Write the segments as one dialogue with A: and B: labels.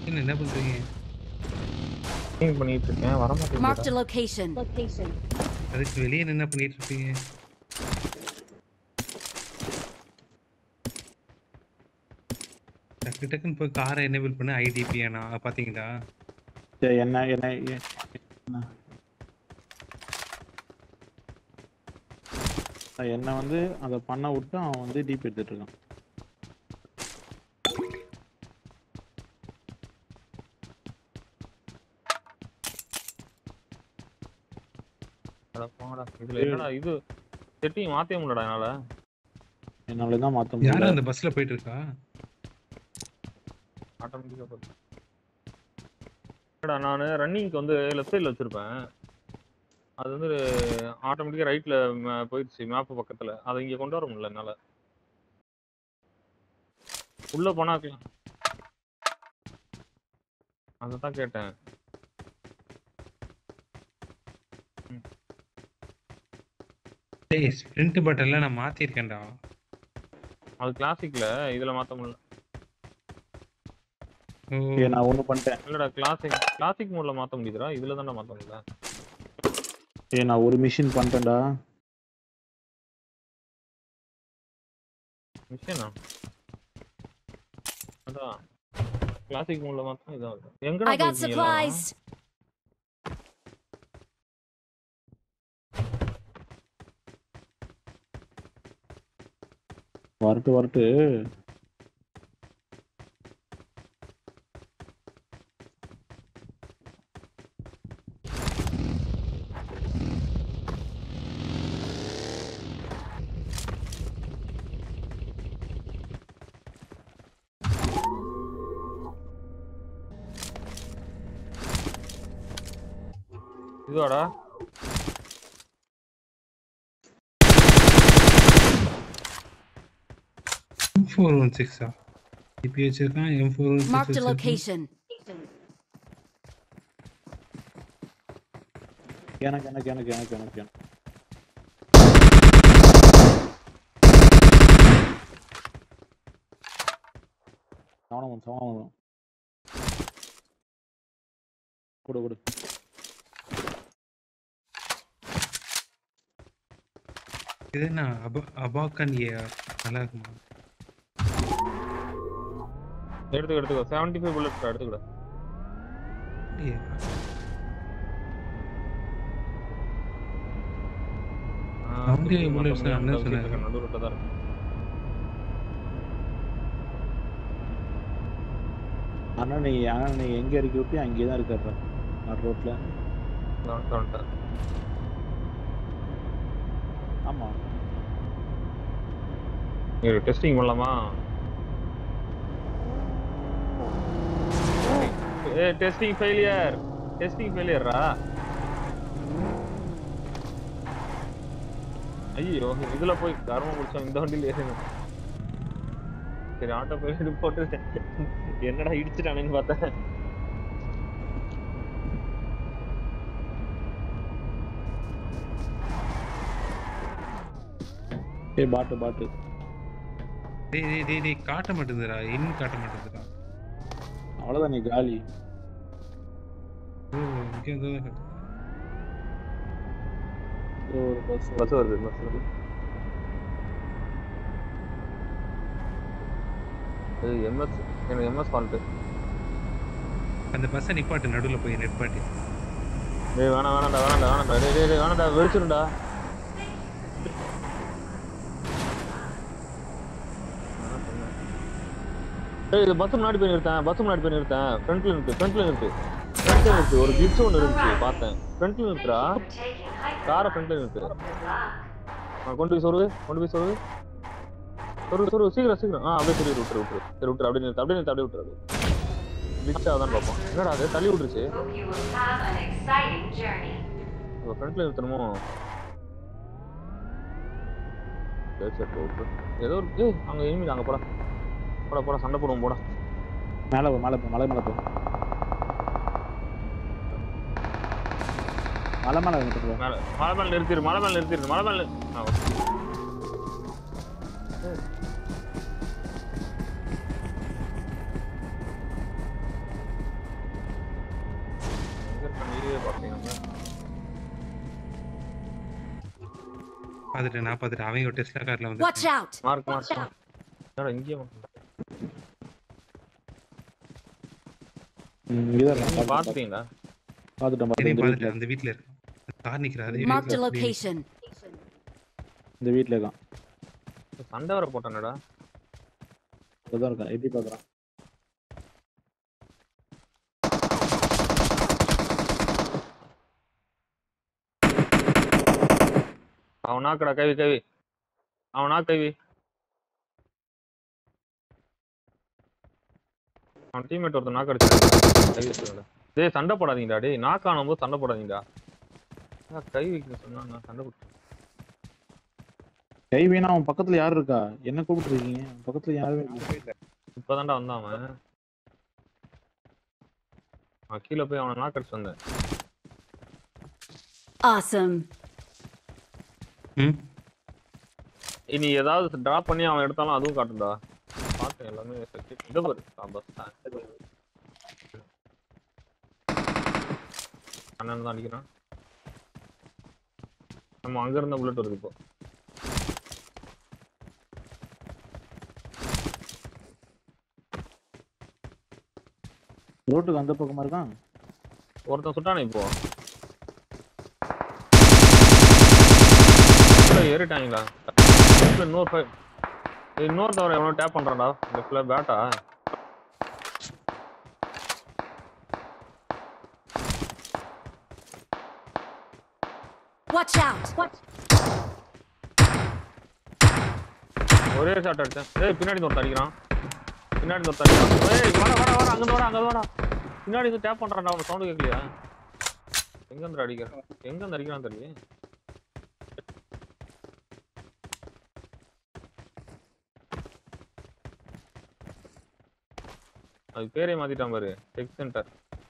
A: என்ன என்ன பண்றீங்க
B: க்ளீன் பண்ணிட்டு இருக்கேன் வர
C: Marked
B: மாட்டேங்குது
C: a location. Location.
A: அதுக்கு வெளியே என்ன பண்ணிட்டு இருப்பீங்க டக்கு டக்குன்னு போய் காரை எனேபிள் பண்ண ஐடிபி ஆனா பாத்தீங்களா
D: சரி என்ன என்ன எ- என்ன? அஹ் என்ன வந்து அதை பண்ண விட்டு அவன் வந்து டிபி எடுத்துட்டு இருக்கான்
B: அட போங்கடா. இதுல என்னடா இது செட்டிங் மாத்தவே முடியலடா என்னால
D: என்னால தான் மாத்த
A: யாரும்
D: முடியல
A: அந்த பஸ்ல போயிட்டு இருக்கா
B: ஆட்டோமேட்டிக்கா போகுது இல்லடா நான் ரன்னிங்க்கு வந்து லெஃப்ட் சைடில் வச்சிருப்பேன் அது வந்து ஆட்டோமேட்டிக்கா ரைட்ல போயிடுச்சு மேப் பக்கத்துல அதை இங்க கொண்டு வர முடியல என்னால உள்ள போனாக்கலாம் அதை தான் கேட்டேன்
A: டேய் ஸ்பிரிண்ட் பட்டன்ல நான் மாத்திருக்கேன்டா
B: அது கிளாசிக்ல இதுல மாத்த முடியல
A: ஓ
D: ஏய், நான் ஒண்ணு பண்ணிட்டேன்
B: இல்லடா கிளாசிக் கிளாசிக் மோட்ல மாத்த முடியுதுடா இதுல தானே மாத்த முடியல
D: ஏய் நான் ஒரு மிஷின் பண்ணிட்டேன்டா
B: மிஷனா அதான் கிளாசிக் மோட்ல மாத்தம் இதான் இருக்கு. எங்கடா
C: I got
B: போயிருக்கீங்க எல்லாம்?
C: supplies.
D: வரட்டு வரட்டு
B: இதுவாடா
A: எம் ஃபோர் ஒன் சிக்ஸா இப்போ வச்சிருக்கான் M four one
C: Marked a
A: six
C: location.
D: எனக்கு எனக்கு எனக்கு எனக்கு எனக்கு எனக்கு சவணம் சவணம் கொடு கொடு
A: இது என்ன அபா அபாக்கன் ஏ நல்லா இருக்குமா
B: எடுத்துக்க எடுத்துக்கோ செவன்டி ஃபைவ் புல்லட் எடுத்துக்கடா
A: ஏ, Seventy five bullets தான் என்ன சொன்னாரு?
B: நடுவில் தான் இருக்கு
D: ஆனா நீ ஆனா நீ எங்க இறக்கி விட்டு அங்கேயே தான் இருக்காரு நடு ரோட்ல
B: நான் வந்துட்டேன்.
D: ஆமா
B: இரு டெஸ்டிங் பண்ணலாமா ஏ டெஸ்டிங் ஃபெயிலியர் டெஸ்டிங் ஃபெயிலியரா ஐயோ இதுல போய் கர்மம் முடிச்சோம் இந்த வண்டியில ஏறணும் சரி ஆட்டோ போய் போட்டு என்னடா இடிச்சிட்டானேன்னு பார்த்தேன்
D: ஏய் பாட்டு பாட்டு
A: டேய் டேய் டேய் டேய் காட்ட மாட்டேங்குதுடா இன்னும் காட்ட மாட்டேங்குதுடா
D: அவ்வளவுதான் நீ காலி
A: ஓ இங்கே வந்து
D: இதோ ஒரு பஸ்
B: பஸ் வருது பஸ் வருது இது எம்எஸ் எனக்கு எம்எஸ் ஃபால்ட்டு
A: அந்த பஸ்ஸை நிப்பாட்டு நடுவில் போய் நிப்பாட்டி
B: டேய் வேணாம் வேணாம்டா வேணாம்டா வேணாம்டா டேய் டேய் டேய் வேணாம்டா வெடிச்சிரும்டா டேய் இது பஸ் முன்னாடி போய் நிறுத்தேன் பஸ் முன்னாடி போய் நிறுத்தேன் ஃப்ரண்ட்ல நிறுத்து ஃப்ரண்ட்ல நிறுத்து ஃப்ரண்ட்ல நிறுத்து ஒரு கிட்ஸ் ஒன்று இருந்துச்சு பார்த்தேன் ஃப்ரண்ட்ல நிறுத்துடா காரை ஃப்ரண்ட்ல நிறுத்து ஆ, கொண்டு போய் சொருவு கொண்டு போய் சொருவு சொருவு சொருவு சீக்கிரம் சீக்கிரம் ஆ அப்படியே சொல்லி விட்டுரு விட்டுரு சரி விட்டுரு அப்படியே நிறுத்து அப்படியே நிறுத்து அப்படியே விட்டுரு கிட்ஸ் தான் பார்ப்போம் என்னடா அது தள்ளி விட்டுருச்சு
E: Hope you will have an exciting journey.
B: உங்க ஃப்ரண்ட்ல நிறுத்தணுமோ சரி சரி போ, விட்டுரு. ஏதோ ஒரு ஏய் அங்க எனிமி அங்க போடா போடா போடா சண்டை போடுவோம் போடா
D: மேல போ மேல போ மலை மேல போ மலை மேல வந்துட்டு போ.
B: மேல மலை மேல நிறுத்திடு மலை மேல நிறுத்திடு மலை மேல நிறு- ஆ, ஓகே.
A: பாத்துட்டேன் நான் பாத்துட்டேன் அவன் ஒரு டெஸ்லா கார்ல வந்து
C: Watch out!
B: மார்க் மார்க் என்னடா இங்கேயே mark பண்ற?
D: ம், இங்கதான்
B: நீங்க
D: இருக்கான்.
B: பாத்துட்டீங்களா
D: பாத்துட்டேன்
A: என்னையும்
D: பாத்துட்டேன் இந்த
A: பாத்துட்டேன்
D: வீட்ல
A: அந்த வீட்ல இருக்கு கார் நிக்கிறாரு
C: Marked a location.
D: இந்த வீட்ல இருக்கான்
B: சண்டை வர போட்டானடா
D: அதான் இருக்கான் எட்டி பாக்குறான்
B: அவன் நாக்கடா கவி கவி அவன் நாக்கு கவி அவன் டீம்மேட் ஒருத்தன் நாக்கு அடிச்சான் கை வச்சுக்கடா டேய் சண்டை போடாதீங்கடா டேய் நாக்கு ஆனும் போது சண்டை போடாதீங்கடா நான் கை வைக்க சொன்னா நான் சண்டை போட்டு
D: கை வேணா அவன் பக்கத்துல யாரு இருக்கா என்ன கூப்பிட்டு இருக்கீங்க அவன் பக்கத்துல யாருமே இல்ல.
B: இப்பதான்டா வந்தான் அவன் நான் கீழே போய் அவனை நாக்கு அடிச்சு வந்தேன்
C: Awesome.
A: ம்
B: இனி ஏதாவது டிராப் பண்ணி அவன் எடுத்தாலும் அதுவும் காட்டும்டா பார்த்தேன் எல்லாமே செட் இங்க பாரு பஸ் அண்ணன் தான் அடிக்கிறான் நம்ம அங்க இருந்த புல்லட் வருது இப்போ
D: ரோட்டுக்கு அந்த பக்கமா இருக்கான்
B: ஒருத்தன் சுட்டானே இப்போ உள்ள ஏறிட்டாங்களா லெஃப்ட்ல இன்னொரு ஃபைவ் இன்னொரு தவிர எவனோ டேப் பண்றான்டா லெஃப்ட்ல பேட்டா
C: Watch out!
B: ஒரே ஷாட் அடிச்சேன் ஏய் பின்னாடி இருந்து ஒருத்தன் அடிக்கிறான் பின்னாடி இருந்து ஒருத்தன் அடிக்கிறான் ஏய் வாடா வாடா வாடா அங்க வாடா அங்க வாடா பின்னாடி இருந்து டேப் பண்றான்டா அவன சவுண்ட் கேட்கலையா எங்க இருந்து அடிக்கிறான் எங்க இருந்து அடிக்கிறான் தெரியல அது பேரே மாத்திட்டான் பாரு டெக் சென்டர்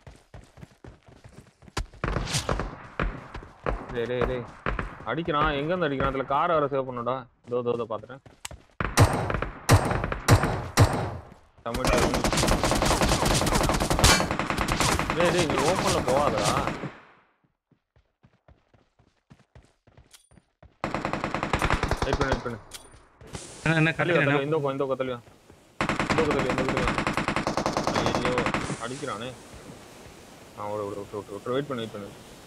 B: டேய் டேய் டேய் அடிக்கிறான் எங்க இருந்து அடிக்கிறான் அதுல காரை வர சேவ் பண்ணுடா இதோ இதோ இதோ பாத்துறேன் தமிழ் டேய் டேய் நீ ஓப்பன்ல போவாதடா வெயிட் பண்ணு வெயிட் பண்ணு
A: அண்ணா, என்ன
B: தள்ளி வா,
A: கட்டில
B: தள்ளி வா. இந்த பக்கம் இந்த பக்கம் தள்ளி வா. இந்த பக்கம் தள்ளி வா, இந்த பக்கம் தள்ளி வா. ஐயோ அடிக்கிறானே ஆ விடு விடு விட்டு விட்டு விட்டு வெயிட் பண்ணு வெயிட் பண்ணு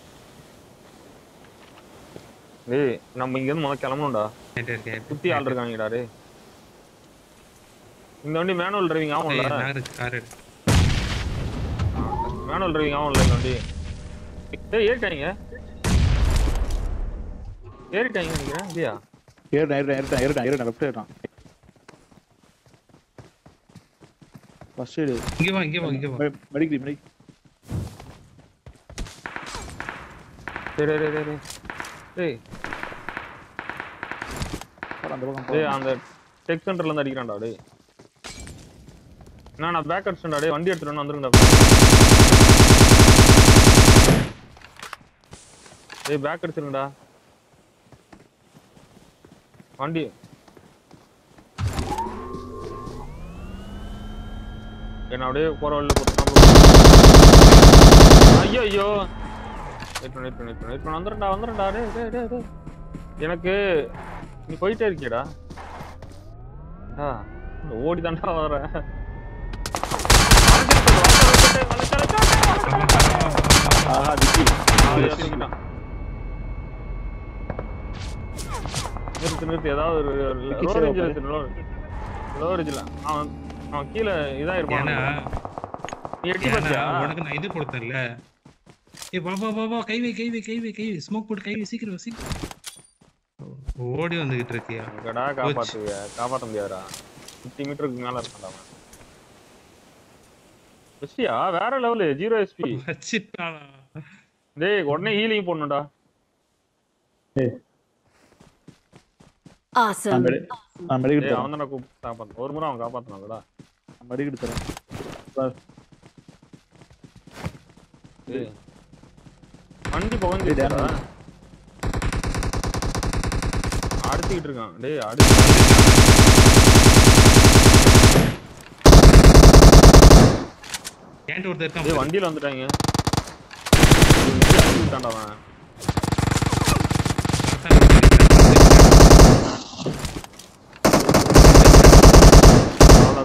B: டேய் நம்ம இங்க இருந்து முதல்ல கிளம்பணும்டா சுத்தி ஆள் இருக்காங்கடா டேய் இந்த வண்டி மேனுவல் டிரைவிங் ஆகும்ல
A: கார்
B: மேனுவல் டிரைவிங் ஆகும்ல இந்த வண்டி டேய் ஏறிட்டாங்க ஏறிட்டாங்க நினைக்கிறேன் இல்லையா
D: ஏறிட்டான் ஏறிட்டான் ஏறிட்டான் ஏறிட்டான் ஏறிட்டான் லெஃப்ட் ஏறிட்டான் ஃபர்ஸ்ட் எய்டு
A: இங்க வா இங்க வா இங்க வா
D: மெடிக்கல் மெடிக்
B: டேய் டேய் டேய் டேய் டேய்
D: அந்த பக்கம்
B: டேய்
D: போ.
B: அந்த டெக் சென்டர்ல இருந்து அடிக்கிறான்டா டேய் நான் நான் பேக் அடிச்சேன்டா டேய் வண்டி எடுத்துட்டு வந்து வந்துருங்கடா டேய் பேக் அடிச்சிருங்கடா வண்டி என்ன அப்படியே போற வழியில போட்டு ஐயோ ஐயோ வெயிட் பண்ணு வெயிட் பண்ணு வெயிட் பண்ணு வெயிட் பண்ணு வந்துடும்டா வந்துடும்டா டேய் டேய் டேய் டேய் எனக்கு நீ போயிட்டே இருக்கியடா ஆ ஓடி தாண்டா வர
D: ஆஹா டிக்கி
B: நிறுத்து நிறுத்து ஏதாவது ஒரு
D: Ticket
B: லோ ரேஞ்ச்
D: சேவா
B: நிறுத்து லோ லோ ரேஞ்சில் அவன் அவன் கீழே இதா இருப்பான்
A: ஏன்னா
B: நீ எட்டி
A: ஏன்னா
B: பார்த்தியா
A: உனக்கு நான் இது கொடுத்தேன்ல ஏ வா வா வா வா கை வை கை வை கை வை கை வை ஸ்மோக் போட்டு கை வை சீக்கிரம் வா, சீக்கிரம் ஓடி வந்துகிட்டு இருக்கியா
B: எங்கடா காப்பாத்துவிய காப்பாத்த முடியாதா ஃபிஃப்டி மீட்டருக்கு மேல இருக்கான்டா அவன் எஸ்பியா வேற லெவலு ஜீரோ எஸ்பி
A: வச்சிட்டானா
B: டேய் உடனே ஹீலிங் போடணும்டா
D: நான்
C: Awesome.
D: மெடி நான் மெடிக்கல்
B: டேய்
D: தரேன்
B: அவன் தான் கூப்பிட்டு காப்பாத்து ஒரு முறை அவன் காப்பாத்தினாங்கடா
D: நான் மெடிக்கல் தரேன்
B: டேய் வண்டி புகஞ்சிட்டா
D: டேய்,
B: அடிச்சுக்கிட்டு இருக்கான் டேய் அடிச்சு
A: ஏன்ட்டு ஒருத்தர் இருக்கான்
B: டேய்
A: பாரு.
B: வண்டியில வந்துட்டாங்க டேய், அடிச்சு விட்டான்டா அவன்
A: அதான்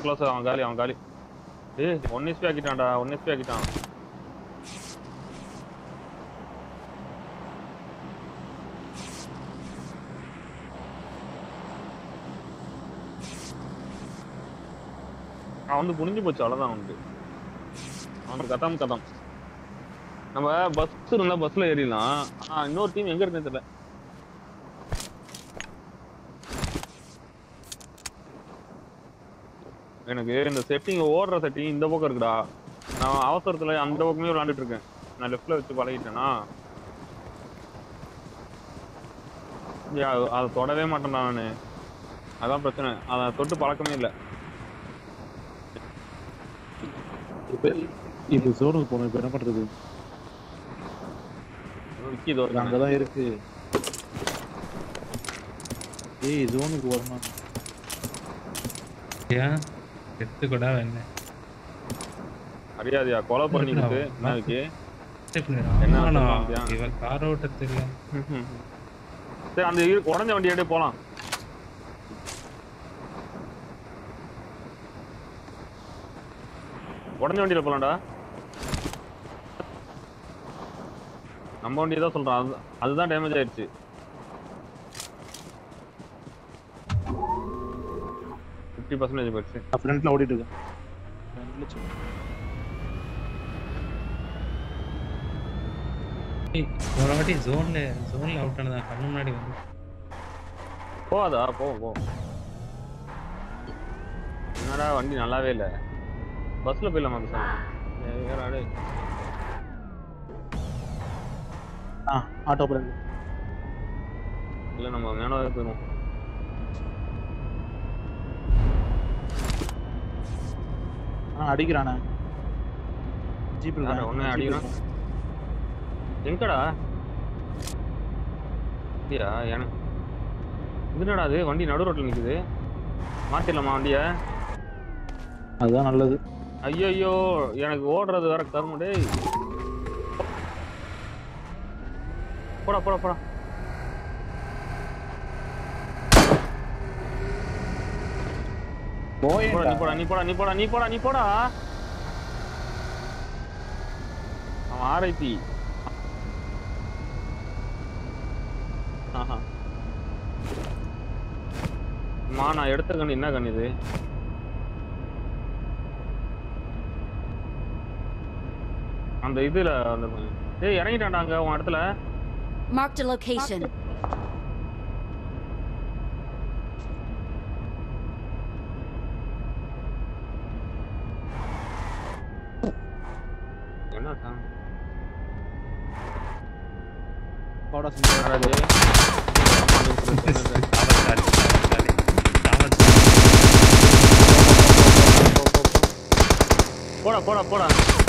B: க்ளோஸ் அவன் காலி அவன் காலி ஏய் ஒன் எஸ்பி ஆக்கிட்டான்டா ஒன் எஸ்பி ஆக்கிட்டான் அவன் வந்து புரிஞ்சு போச்சு அவ்வளவுதான் அவனுக்கு அவனுக்கு கதம் கதம் நம்ம பஸ் இருந்தா பஸ்ல ஏறிடலாம் ஆனா இன்னொரு டீம் எங்க இருக்குன்னு தெரியல எனக்கு இந்த செட்டிங் ஓடுற செட்டிங் இந்த பக்கம் இருக்குடா நான் அவசரத்துல அந்த பக்கமே விளையாண்டுட்டு இருக்கேன் நான் லெஃப்ட்ல வச்சு பழகிட்டேனா ஏய், அது- அதை தொடவே மாட்டேன்டா நானு அதான் பிரச்சனை அதை தொட்டு பழக்கமே இல்லை
D: இப்ப இப்ப ஜோனுக்கு போகணும் இப்ப என்ன பண்றது
B: விக்கி இதோ
D: இது அங்கதான் இருக்கு ஏய் ஜோனுக்கு வரணும்
A: ஏன் செத்து கூட என்ன
B: அறியாதியா கொலை பண்ணிக்கிட்டு நாளைக்கு என்ன
A: என்ன
B: சொல்லுவாங்க?
A: இவன் கார் ஓட்டத்தில்
B: சரி அந்த இரு- உடஞ்ச வண்டி எடுத்து போலாம் உடஞ்ச வண்டியில போலாம்டா நம்ம வண்டி தான் சொல்றான் அது அதுதான் டேமேஜ் ஆயிடுச்சு ஃபிஃப்டி பர்சன்டேஜ் போயிடுச்சு
D: ஃப்ரண்ட்ல ஓடிட்டு இருக்கேன் ஃப்ரண்ட்ல சும்மா.
A: ஒரு வாட்டி ஜோன்ல ஜோன்ல அவுட் ஆனதா கண்ணு முன்னாடி வந்து
B: போகாதா போ போ என்னடா வண்டி நல்லாவே இல்ல பஸ்ல போயிடலாமா பேசாம
D: ஆ ஆட்டோ பிளான்
B: இல்ல நம்ம மேனோவே போயிடும்
D: ஆ அடிக்கிறானே ஜீப்ல
B: யாரு, உன்னைய அடிக்கிறான்? எங்கடா இல்லையா எனக்கு இது என்னடா அது வண்டி நடு ரோட்ல நிக்குது மாத்திடலாமா வண்டிய
D: அதுதான் நல்லது
B: ஐயோ எனக்கு ஓடுறது வேற கரும டேய் போடா போடா போடா
D: போயேன்டா.
B: நீ போடா நீ போடா நீ போடா நீ போடா நீ போடா அவன் ஆர்ஐபி ஆஹா மா நான் எடுத்த கண்ணு என்ன கண்ணு இது அந்த இதுல அந்த ஏய் இறங்கிட்டான்டா அங்க உன் இடத்துல
C: Marked a location.
B: என்ன sound?
D: போடா சுந்தர்.
B: யாரா இது? ஆமா, நீ சொன்னது.
A: தாமஸ் தாமஸ் தாமஸ்
B: போடா போடா போடா